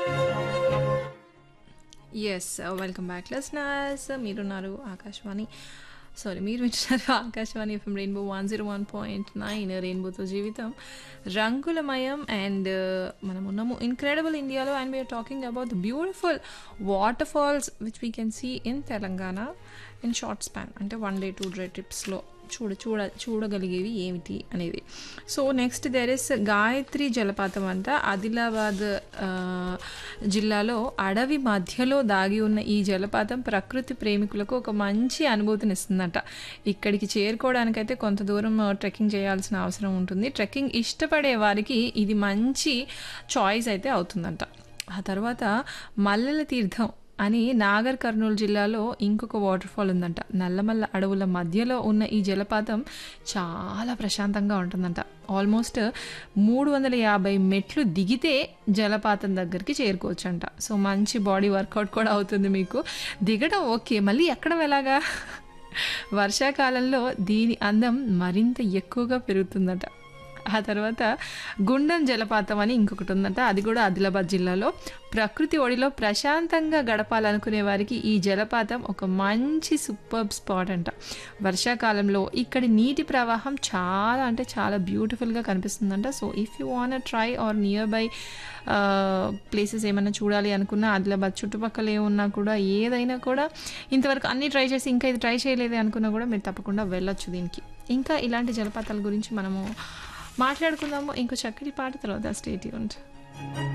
yes welcome back listeners మీరున్నారు Akashvani sorry మీరు వింటున్నారు Akashvani FM rainbow one zero one point nine రెయిన్బోతో జీవితం రంగులమయం అండ్ మనం ఉన్నాము ఇన్క్రెడిబుల్ ఇండియాలో and we're talking about the beautiful waterfalls which we can see in Telangana in short span అంటే వన్ డే టూ డే ట్రిప్స్లో చూడ చూడ చూడగలిగేవి ఏమిటి అనేది so next there is Gayatri జలపాతం అంట ఆదిలాబాద్ ఆ, జిల్లాలో అడవి మధ్యలో దాగి ఉన్న ఈ జలపాతం ప్రకృతి ప్రేమికులకు ఒక మంచి అనుభూతిని ఇస్తుందట ఇక్కడికి చేరుకోవడానికైతే కొంత దూరం ట్రెక్కింగ్ చేయాల్సిన అవసరం ఉంటుంది ట్రెక్కింగ్ ఇష్టపడే వారికి ఇది మంచి చాయిస్ అయితే అవుతుందంట ఆ తర్వాత మల్లెల తీర్థం అని నాగర్ కర్నూలు జిల్లాలో ఇంకొక వాటర్ ఫాల్ ఉందంట నల్లమల్ల అడవుల మధ్యలో ఉన్న ఈ జలపాతం చాలా ప్రశాంతంగా ఉంటుందంట ఆల్మోస్ట్ మూడు వందల యాభై మెట్లు దిగితే జలపాతం దగ్గరికి చేరుకోవచ్చంట సో మంచి బాడీ వర్కౌట్ కూడా అవుతుంది మీకు దిగడం ఓకే మళ్ళీ ఎక్కడం ఎలాగా వర్షాకాలంలో దీని అందం మరింత ఎక్కువగా పెరుగుతుందట ఆ తర్వాత గుండం జలపాతం అని ఇంకొకటి ఉందంట అది కూడా ఆదిలాబాద్ జిల్లాలో ప్రకృతి ఒడిలో ప్రశాంతంగా గడపాలనుకునే వారికి ఈ జలపాతం ఒక మంచి సూపర్ స్పాట్ అంట వర్షాకాలంలో ఇక్కడి నీటి ప్రవాహం చాలా అంటే చాలా బ్యూటిఫుల్గా కనిపిస్తుందంట so if you want try or nearby places ఏమైనా చూడాలి అనుకున్నా ఆదిలాబాద్ చుట్టుపక్కల ఏమున్నా కూడా ఏదైనా కూడా ఇంతవరకు అన్ని ట్రై చేసి ఇంకా ఇది ట్రై చేయలేదు అనుకున్నా కూడా మీరు తప్పకుండా వెళ్ళొచ్చు దీనికి ఇంకా ఇలాంటి జలపాతాల గురించి మనము మాట్లాడుకుందాము ఇంకో చక్కటి పాట తర్వాత స్టేట్ యూంట్